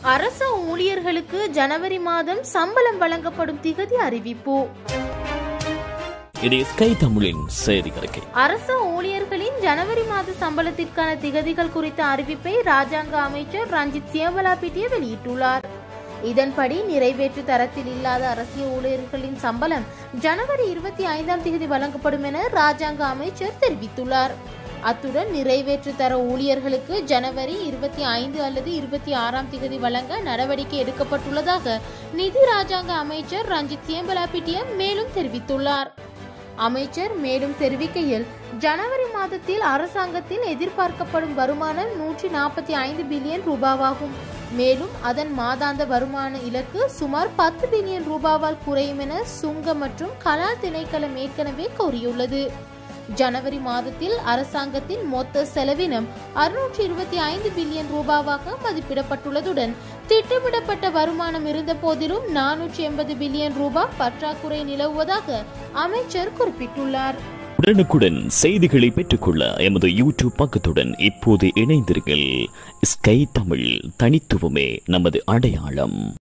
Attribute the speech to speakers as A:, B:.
A: அரச ஊழியர்களுக்கு ஜனவரி மாதம் சம்பளம் வழங்கப்படும் திகதி அறிவிப்பு
B: இது ஸ்கை தமிழின் செய்தி அறிக்கை
A: அரச ஊழியர்களின் ஜனவரி மாத சம்பளத்திற்கான திகதிகள் குறித்த அறிவிப்பை ராஜாங்க அமைச்சர் ரஞ்சித் சியவலாபிட்டிய வெளியிட்டுள்ளார் இதன்படி நிறைவேற்று தரத்தில் இல்லாத அரசியல் ஊழியர்களின் சம்பளம் ஜனவரி இருபத்தி ஐந்தாம் தேதி வழங்கப்படும் என ராஜாங்க அமைச்சர் தெரிவித்துள்ளார் அத்துடன் நிறைவேற்று தர ஊழியர்களுக்கு ஜனவரி இருபத்தி ஐந்து அல்லது இருபத்தி ஆறாம் தேதி வழங்க நடவடிக்கை எடுக்கப்பட்டுள்ளதாக நிதி ராஜாங்க அமைச்சர் ரஞ்சித் சியம்பலாபிட்டியம் மேலும் தெரிவித்துள்ளார் அமைச்சர் மேலும் தெரிவிக்கையில் ஜனவரி மாதத்தில் அரசாங்கத்தில் எதிர்பார்க்கப்படும் வருமானம் நூற்றி நாற்பத்தி ஐந்து பில்லியன் ரூபாவாகும் மேலும் அதன் மாதாந்த வருமான இலக்கு சுமார் பத்து பில்லியன் ரூபாவால் குறையும் என சுங்க மற்றும் கலால் திணைக்களம் ஏற்கனவே கூறியுள்ளது ஜனவரி மாதத்தில் அரசாங்கத்தின் மொத்த செலவினம் அறுநூற்றி இருபத்தி ஐந்து பில்லியன் ரூபாவாக மதிப்பிடப்பட்டுள்ளதுடன் திட்டமிடப்பட்ட வருமானம் இருந்த போதிலும் நானூற்றி எண்பது பில்லியன் ரூபாய் பற்றாக்குறை நிலவுவதாக அமைச்சர் குறிப்பிட்டுள்ளார்
B: உடனுக்குடன் செய்திகளை பெற்றுக்கொள்ள எமது யூடியூப் பக்கத்துடன் இப்போது இணைந்திருங்கள் ஸ்கை தமிழ் தனித்துவமே நமது அடையாளம்